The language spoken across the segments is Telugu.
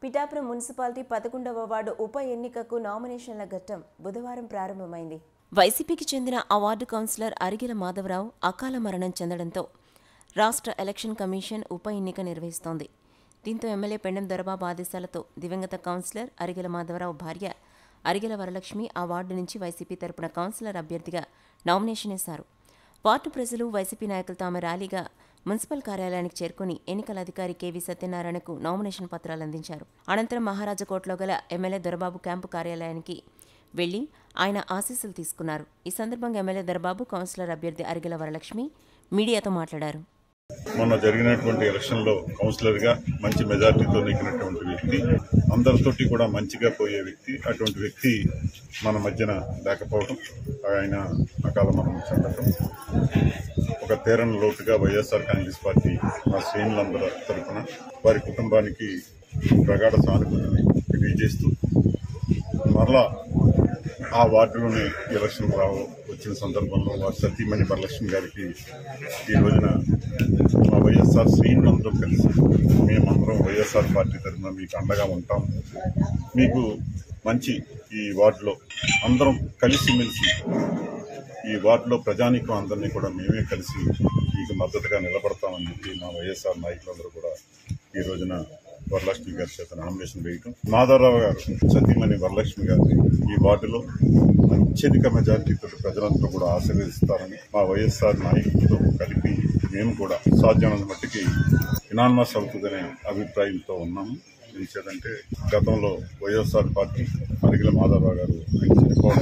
పిఠాపురం మున్సిపాలిటీ పదకొండవ వార్డు ఉప ఎన్నికకు నామినేషన్ల ఘట్టం బుధవారం ప్రారంభమైంది వైసీపీకి చెందిన ఆ వార్డు కౌన్సిలర్ అరిగిల మాధవరావు అకాల మరణం చెందడంతో రాష్ట్ర ఎలక్షన్ కమిషన్ ఉప ఎన్నిక నిర్వహిస్తోంది దీంతో ఎమ్మెల్యే పెండెం దొరబాబు ఆదేశాలతో దివంగత కౌన్సిలర్ అరిగిల మాధవరావు భార్య అరిగిల వరలక్ష్మి ఆ వార్డు నుంచి వైసీపీ తరపున కౌన్సిలర్ అభ్యర్థిగా నామినేషన్ వేశారు వార్డు ప్రజలు వైసీపీ నాయకులు తాము ర్యాలీగా మున్సిపల్ కార్యాలయానికి చేరుకుని ఎన్నికల అధికారి కేవీ సత్యనారాయణకు నామినేషన్ పత్రాలు అందించారు అనంతరం మహారాజకోట్లో గల ఎమ్మెల్యే దొరబాబు క్యాంపు కార్యాలయానికి వెళ్లి ఆయన ఆశీస్సులు తీసుకున్నారు ఈ సందర్భంగా ఎమ్మెల్యే దొరబాబు కౌన్సిలర్ అభ్యర్థి అరిగిల వరలక్ష్మి మీడియాతో మాట్లాడారు మొన్న జరిగినటువంటి ఎలక్షన్ లో కౌన్సిలర్ గా మంచి మెజార్టీతో నెగ్గినటువంటి వ్యక్తి అందరితోటి కూడా మంచిగా పోయే వ్యక్తి అటువంటి వ్యక్తి మన మధ్యన లేకపోవడం ఆయన అకాల మరణం చెందటం ఒక తీరని లోటుగా వైఎస్ఆర్ కాంగ్రెస్ పార్టీ మా శ్రేణులందరి తరఫున వారి కుటుంబానికి ప్రగాఢ సానుభూతిని తెలియజేస్తూ మరలా ఆ వార్డులోనే ఎలక్షన్ రావు వచ్చిన సందర్భంలో వారి సతీమణి వరలక్ష్మి గారికి ఈ రోజున మా వైఎస్ఆర్ శ్రేణులందరం కలిసి మేమందరం వైఎస్ఆర్ పార్టీ తరఫున మీకు అండగా ఉంటాం మీకు మంచి ఈ వార్డులో అందరం కలిసిమెలిసి ఈ వార్డులో ప్రజానీకం అందరినీ కూడా మేమే కలిసి మీకు మద్దతుగా నిలబడతామని చెప్పి మా వైఎస్ఆర్ నాయకులందరూ కూడా ఈ రోజున వరలక్ష్మి గారి చేత నామినేషన్ వేయటం మాధవరావు గారు సతీమణి వరలక్ష్మి గారిని ఈ వార్డులో అత్యధిక మెజార్టీతో ప్రజలందరూ కూడా ఆశీర్వదిస్తారని మా వైఎస్ఆర్ నాయకులతో కలిపి మేము కూడా సాధ్యమైనంత మట్టికి ఇనాన్మస్ అవుతుందనే అభిప్రాయంతో ఉన్నాము ఎందుచేతంటే గతంలో వైఎస్ఆర్ పార్టీ అడిగిల మాధవరావు గారు ఆయన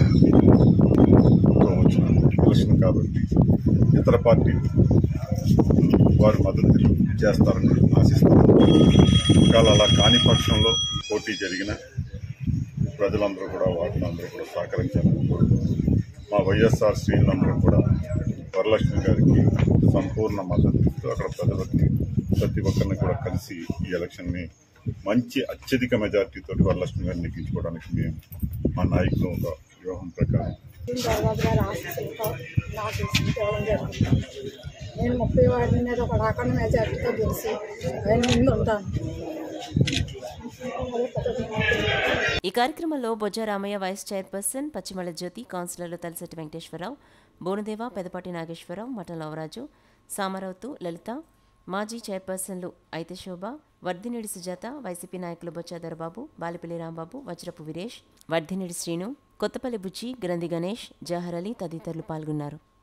చనిపోవడంతో వచ్చిన ఎలక్షన్ కాబట్టి ఇతర పార్టీలు వారు మద్దతు చేస్తారని ఆశిస్తున్నాను ఒకవేళ అలా కాని పక్షంలో పోటీ జరిగిన ప్రజలందరూ కూడా వాటిని అందరూ కూడా సహకరించాలని కోరుకుంటున్నాను మా వైఎస్ఆర్ శ్రేణులందరూ కూడా వరలక్ష్మి గారికి సంపూర్ణ మద్దతు ఇస్తూ అక్కడ ప్రజలకి ప్రతి ఒక్కరిని కూడా కలిసి ఈ ఎలక్షన్ని మంచి అత్యధిక మెజార్టీతో వరలక్ష్మి గారిని నెగ్గించుకోవడానికి మేము మా నాయకులు ఒక వ్యూహం ప్రకారం బాబాబు గారి ఆశీస్సులతో నాకు సీట్ ఇవ్వడం జరుగుతుంది నేను ముప్పై వాడి మీద ఒక రాకుండా మెజార్టీతో గెలిచి ఆయన ముందు ఉంటాను అదే పద్ధతి ఈ కార్యక్రమంలో బొజ్జ రామయ్య వైస్ చైర్పర్సన్ పచ్చిమల జ్యోతి కౌన్సిలర్లు తలసెట్టి వెంకటేశ్వరరావు బోనుదేవ పెదపాటి నాగేశ్వరరావు మఠం లవరాజు సామరావుతు లలిత మాజీ చైర్పర్సన్లు అయితే శోభ వర్ధినిడి సుజాత వైసీపీ నాయకులు బొచ్చ దొరబాబు బాలిపల్లి రాంబాబు వజ్రపు వీరేష్ వర్ధినిడి శ్రీను కొత్తపల్లి బుచ్చి గ్రంథి గణేష్ జహర్ అలీ తదితరులు పాల్గొన్నారు